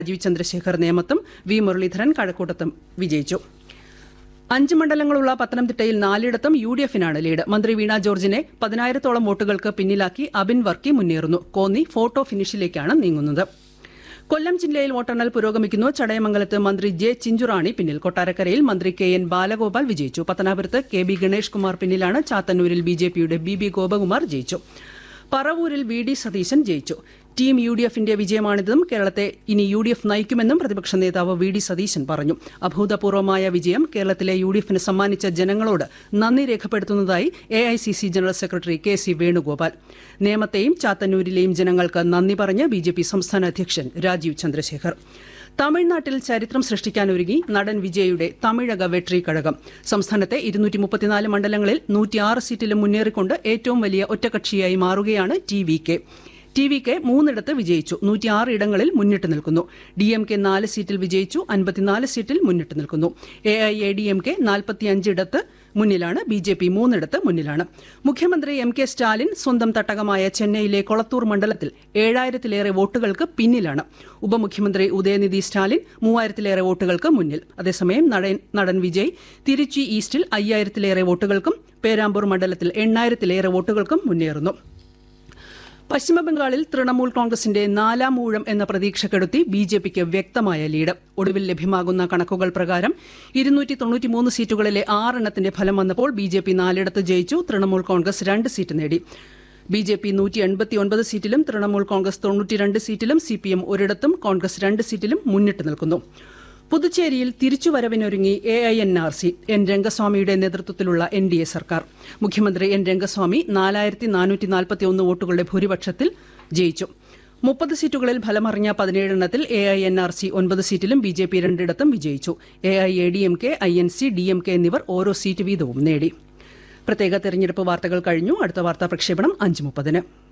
രാജീവ് ചന്ദ്രശേഖർ നേമത്തും വി മുരളീധരൻ കഴക്കൂട്ടത്തും വിജയിച്ചു അഞ്ച് മണ്ഡലങ്ങളുള്ള പത്തനംതിട്ടയിൽ നാലിടത്തും യു ഡി എഫിനാണ് ലീഡ് മന്ത്രി വീണ ജോർജിനെ പതിനായിരത്തോളം വോട്ടുകൾക്ക് പിന്നിലാക്കി അബിൻ വർക്കി മുന്നേറുന്നു കോന്നി ഫോട്ടോ ഫിനിഷിലേക്കാണ് നീങ്ങുന്നത് കൊല്ലം ജില്ലയിൽ വോട്ടെണ്ണൽ പുരോഗമിക്കുന്നു ചടയമംഗലത്ത് മന്ത്രി ജെ ചിഞ്ചുറാണി പിന്നിൽ കൊട്ടാരക്കരയിൽ മന്ത്രി കെ എൻ ബാലഗോപാൽ വിജയിച്ചു പത്തനാപുരത്ത് കെ ബി ഗണേഷ് കുമാർ പിന്നിലാണ് ചാത്തന്നൂരിൽ ബി ജെ പിയുടെ ബി ബി ഗോപകുമാർ ജയിച്ചു പറവൂരിൽ വി ഡി സതീശൻ ജയിച്ചു ടീം യു ഡി എഫിന്റെ വിജയമാണിതെന്നും കേരളത്തെ ഇനി യു ഡി എഫ് നയിക്കുമെന്നും പ്രതിപക്ഷ നേതാവ് വി ഡി സതീശൻ പറഞ്ഞു അഭൂതപൂർവമായ വിജയം കേരളത്തിലെ യു ഡി എഫിന് സമ്മാനിച്ച ജനങ്ങളോട് നന്ദി രേഖപ്പെടുത്തുന്നതായി A I C C general secretary K C Venugopal നേമത്തെയും ചാത്തന്നൂരിലെയും ജനങ്ങൾക്ക് നന്ദി പറഞ്ഞ് ബി ജെ പി സംസ്ഥാന അധ്യക്ഷൻ രാജീവ് ചന്ദ്രശേഖർ തമിഴ്നാട്ടിൽ ചരിത്രം സൃഷ്ടിക്കാനൊരുങ്ങി നടൻ വിജയുടെ തമിഴക വെട്രി കഴകം സംസ്ഥാനത്തെ ഇരുന്നൂറ്റി മുപ്പത്തിനാല് മണ്ഡലങ്ങളിൽ നൂറ്റിയാറ് സീറ്റിലും മുന്നേറിക്കൊണ്ട് ഏറ്റവും വലിയ ഒറ്റകക്ഷിയായി മാറുകയാണ് T V K T V K മൂന്നിടത്ത് വിജയിച്ചു നൂറ്റിയാറ് ഇടങ്ങളിൽ മുന്നിട്ട് നിൽക്കുന്നു ഡി എം കെ നാല് സീറ്റിൽ വിജയിച്ചു അൻപത്തിനാല് സീറ്റിൽ മുന്നിട്ട് നിൽക്കുന്നു A I A D M K നാൽപ്പത്തിയഞ്ചിടത്ത് മുന്നിലാണ് ബി ജെ പി മൂന്നിടത്ത് മുന്നിലാണ് മുഖ്യമന്ത്രി എം കെ സ്റ്റാലിൻ സ്വന്തം തട്ടകമായ ചെന്നൈയിലെ കൊളത്തൂർ മണ്ഡലത്തിൽ ഏഴായിരത്തിലേറെ വോട്ടുകൾക്ക് പിന്നിലാണ് ഉപമുഖ്യമന്ത്രി ഉദയനിധി സ്റ്റാലിൻ മൂവായിരത്തിലേറെ വോട്ടുകൾക്ക് മുന്നിൽ അതേസമയം നടൻ നടൻ വിജയ് തിരുച്ചി ഈസ്റ്റിൽ അയ്യായിരത്തിലേറെ വോട്ടുകൾക്കും പേരാമ്പൂർ മണ്ഡലത്തിൽ എണ്ണായിരത്തിലേറെ വോട്ടുകൾക്കും മുന്നേറുന്നു പശ്ചിമബംഗാളിൽ തൃണമൂൽ കോൺഗ്രസിന്റെ നാലാം ഊഴം എന്ന പ്രതീക്ഷ കെടുത്തി ബി ജെ പിക്ക് വ്യക്തമായ ലീഡ് ഒടുവിൽ ലഭ്യമാകുന്ന കണക്കുകൾ പ്രകാരം ഇരുന്നൂറ്റി തൊണ്ണൂറ്റിമൂന്ന് സീറ്റുകളിലെ ആറെണ്ണത്തിന്റെ ഫലം വന്നപ്പോൾ ബി ജെ പി നാലിടത്ത് ജയിച്ചു തൃണമൂൽ കോൺഗ്രസ് രണ്ട് സീറ്റ് നേടി ബി ജെ പി നൂറ്റി എൺപത്തിയൊൻപത് സീറ്റിലും തൃണമൂൽ കോൺഗ്രസ് തൊണ്ണൂറ്റിരണ്ട് സീറ്റിലും സി പി എം ഒരിടത്തും കോൺഗ്രസ് രണ്ട് സീറ്റിലും മുന്നിട്ട് നിൽക്കുന്നു പുതുച്ചേരിയിൽ തിരിച്ചുവരവിനൊരുങ്ങി A I N R C N രംഗസ്വാമിയുടെ നേതൃത്വത്തിലുള്ള എൻ ഡി എ സർക്കാർ മുഖ്യമന്ത്രി എൻ രംഗസ്വാമി നാലായിരത്തി നാനൂറ്റി നാൽപ്പത്തിയൊന്ന് വോട്ടുകളുടെ ഭൂരിപക്ഷത്തിൽ ജയിച്ചു മുപ്പത് സീറ്റുകളിൽ ഫലമറിഞ്ഞ പതിനേഴെണ്ണത്തിൽ A I N R C ഒൻപത് സീറ്റിലും ബി ജെ പി രണ്ടിടത്തും വിജയിച്ചു A I A D M K I N C D M K എന്നിവർ ഓരോ സീറ്റ് വീതവും നേടി പ്രത്യേക തെരഞ്ഞെടുപ്പ് വാർത്തകൾ കഴിഞ്ഞു അടുത്ത വാർത്താ പ്രക്ഷേപണം അഞ്ച് മുപ്പതിന്